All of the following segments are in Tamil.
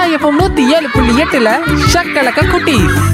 எஃப்எம் நூத்தி ஏழு புள்ளி எட்டுல ஷக்கலக்க குட்டி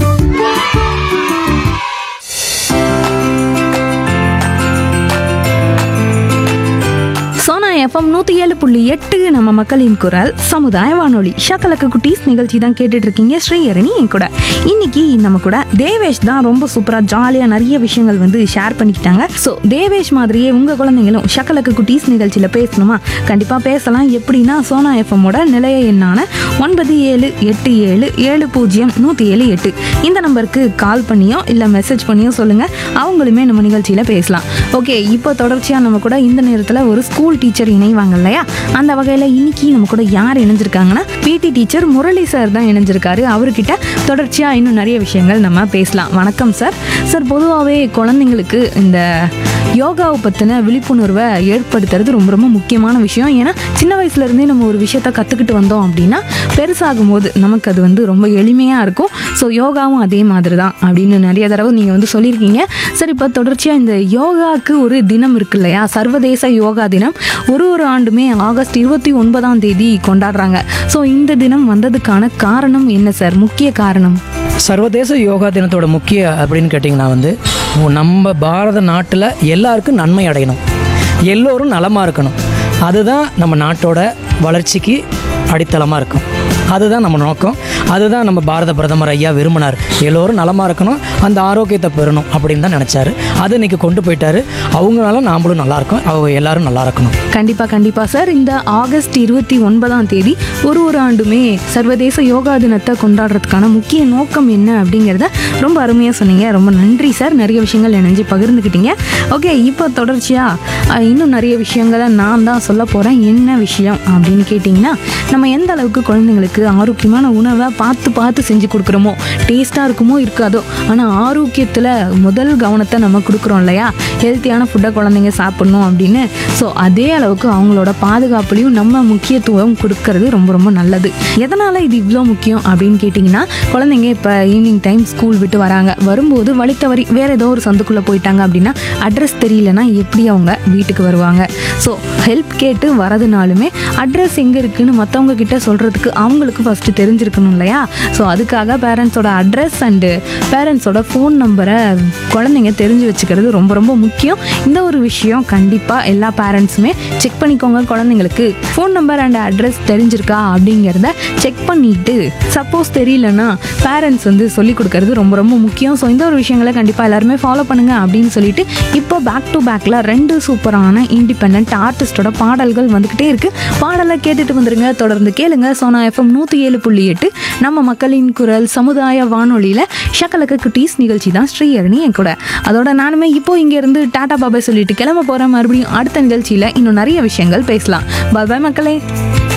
சோனா எஃப்எம் நூற்றி ஏழு புள்ளி எட்டு நம்ம மக்களின் குரல் சமுதாய வானொலி ஷக்கலக்க குட்டீஸ் நிகழ்ச்சி தான் கேட்டுட்டு இருக்கீங்க ஸ்ரீஹரணி என் கூட இன்னைக்கு நம்ம கூட தேவேஷ் தான் ரொம்ப சூப்பராக ஜாலியாக நிறைய விஷயங்கள் வந்து ஷேர் பண்ணிக்கிட்டாங்க ஸோ தேவேஷ் மாதிரியே உங்கள் குழந்தைங்களும் ஷக்கலக்க குட்டீஸ் நிகழ்ச்சியில் பேசணுமா கண்டிப்பாக பேசலாம் எப்படின்னா சோனா எஃப்எம்மோட நிலைய எண்ணான ஒன்பது ஏழு எட்டு ஏழு ஏழு பூஜ்ஜியம் நூற்றி ஏழு எட்டு இந்த நம்பருக்கு கால் பண்ணியோ இல்லை மெசேஜ் பண்ணியோ சொல்லுங்கள் அவங்களுமே நம்ம நிகழ்ச்சியில் பேசலாம் ஓகே இப்போ தொடர்ச்சியாக நம்ம கூட இந்த நேரத்தில் ஒரு ஸ்கூல் டீச்சர் இணைவாங்க இல்லையா அந்த வகையில் இன்னைக்கு நம்ம கூட யார் இணைஞ்சிருக்காங்கன்னா பிடி டீச்சர் முரளி சார் தான் இணைஞ்சிருக்காரு அவர்கிட்ட தொடர்ச்சியாக இன்னும் நிறைய விஷயங்கள் நம்ம பேசலாம் வணக்கம் சார் சார் பொதுவாகவே குழந்தைங்களுக்கு இந்த யோகாவை பற்றின விழிப்புணர்வை ஏற்படுத்துறது ரொம்ப ரொம்ப முக்கியமான விஷயம் ஏன்னா சின்ன வயசுலேருந்தே நம்ம ஒரு விஷயத்த கற்றுக்கிட்டு வந்தோம் அப்படின்னா பெருசாகும் போது நமக்கு அது வந்து ரொம்ப எளிமையாக இருக்கும் ஸோ யோகாவும் அதே மாதிரி தான் அப்படின்னு நிறைய தடவை நீங்கள் வந்து சொல்லியிருக்கீங்க சரி இப்போ தொடர்ச்சியாக இந்த யோகாவுக்கு ஒரு தினம் இருக்கு இல்லையா சர்வதேச யோகா தினம் ஒரு ஒரு ஆண்டுமே ஆகஸ்ட் இருபத்தி ஒன்பதாம் தேதி கொண்டாடுறாங்க ஸோ இந்த தினம் வந்ததுக்கான காரணம் என்ன சார் முக்கிய காரணம் சர்வதேச யோகா தினத்தோட முக்கிய அப்படின்னு கேட்டிங்கன்னா வந்து நம்ம பாரத நாட்டில் எல்லாருக்கும் நன்மை அடையணும் எல்லோரும் நலமாக இருக்கணும் அதுதான் நம்ம நாட்டோட வளர்ச்சிக்கு அடித்தளமாக இருக்கும் அதுதான் நம்ம நோக்கம் அதுதான் நம்ம பாரத பிரதமர் ஐயா விரும்பினார் எல்லோரும் நலமாக இருக்கணும் அந்த ஆரோக்கியத்தை பெறணும் அப்படின்னு தான் நினச்சாரு அதை இன்னைக்கு கொண்டு போயிட்டாரு அவங்களால நாமளும் நல்லா இருக்கோம் அவங்க எல்லாரும் நல்லா இருக்கணும் கண்டிப்பாக கண்டிப்பாக சார் இந்த ஆகஸ்ட் இருபத்தி ஒன்பதாம் தேதி ஒரு ஒரு ஆண்டுமே சர்வதேச யோகா தினத்தை கொண்டாடுறதுக்கான முக்கிய நோக்கம் என்ன அப்படிங்கிறத ரொம்ப அருமையாக சொன்னீங்க ரொம்ப நன்றி சார் நிறைய விஷயங்கள் நினைஞ்சு பகிர்ந்துக்கிட்டீங்க ஓகே இப்போ தொடர்ச்சியாக இன்னும் நிறைய விஷயங்களை நான் தான் சொல்ல போகிறேன் என்ன விஷயம் அப்படின்னு கேட்டிங்கன்னா நம்ம எந்த அளவுக்கு குழந்தைங்களுக்கு ஆரோக்கியமான உணவை பார்த்து பார்த்து செஞ்சு கொடுக்குறோமோ டேஸ்ட்டாக இருக்குமோ இருக்காதோ ஆனால் ஆரோக்கியத்தில் முதல் கவனத்தை நம்ம கொடுக்குறோம் இல்லையா ஹெல்த்தியான ஃபுட்டை குழந்தைங்க சாப்பிடணும் அப்படின்னு ஸோ அதே அளவுக்கு அவங்களோட பாதுகாப்புலையும் நம்ம முக்கியத்துவம் கொடுக்கறது ரொம்ப ரொம்ப நல்லது எதனால் இது இவ்வளோ முக்கியம் அப்படின்னு கேட்டிங்கன்னா குழந்தைங்க இப்போ ஈவினிங் டைம் ஸ்கூல் விட்டு வராங்க வரும்போது வழி தவறி வேறு ஏதோ ஒரு சந்துக்குள்ளே போயிட்டாங்க அப்படின்னா அட்ரஸ் தெரியலனா எப்படி அவங்க வீட்டுக்கு வருவாங்க ஸோ ஹெல்ப் கேட்டு வரதுனாலுமே அட்ரஸ் எங்கே இருக்குன்னு மற்றவங்க கிட்ட சொல்கிறதுக்கு அவங்களுக்கு ஃபஸ்ட்டு தெரிஞ்சிருக்கணும் இல்லையா ஸோ அதுக்காக பேரண்ட்ஸோட அட்ரஸ் அண்டு பேரண்ட்ஸோட ஃபோன் நம்பரை குழந்தைங்க தெரிஞ்சு வச்சுக்கிறது ரொம்ப ரொம்ப முக்கியம் இந்த ஒரு விஷயம் கண்டிப்பாக எல்லா பேரண்ட்ஸுமே செக் பண்ணிக்கோங்க குழந்தைங்களுக்கு ஃபோன் நம்பர் அண்ட் அட்ரஸ் தெரிஞ்சிருக்கா அப்படிங்கிறத செக் பண்ணிட்டு சப்போஸ் தெரியலனா பேரண்ட்ஸ் வந்து சொல்லி கொடுக்கறது ரொம்ப ரொம்ப முக்கியம் ஸோ இந்த ஒரு விஷயங்களை கண்டிப்பாக எல்லாருமே ஃபாலோ பண்ணுங்க அப்படின்னு சொல்லிட்டு இப்போ பேக் டு பேக்கில் ரெண்டு சூப்பரான இண்டிபெண்ட் ஆர்டிஸ்டோட பாடல்கள் வந்துக்கிட்டே இருக்கு பாடலை கேட்டுட்டு வந்துருங்க தொடர்ந்து கேளுங்க சோனா எஃப்எம் நூற்றி ஏழு புள்ளி எட்டு நம்ம மக்களின் குரல் சமுதாய வானொலியில் ஷக்கலக்க குட்டீஸ் நிகழ்ச்சி தான் ஸ்ரீஹரணி என் கூட அதோட நானுமே இப்போ இங்கேருந்து டாடா பாபாய் சொல்லிட்டு கிளம்ப போகிறேன் மறுபடியும் அடுத்த நிகழ்ச்சியில் இன்னும் நிறைய விஷயங்கள் பேசலாம் பாய் பாய் மக்களே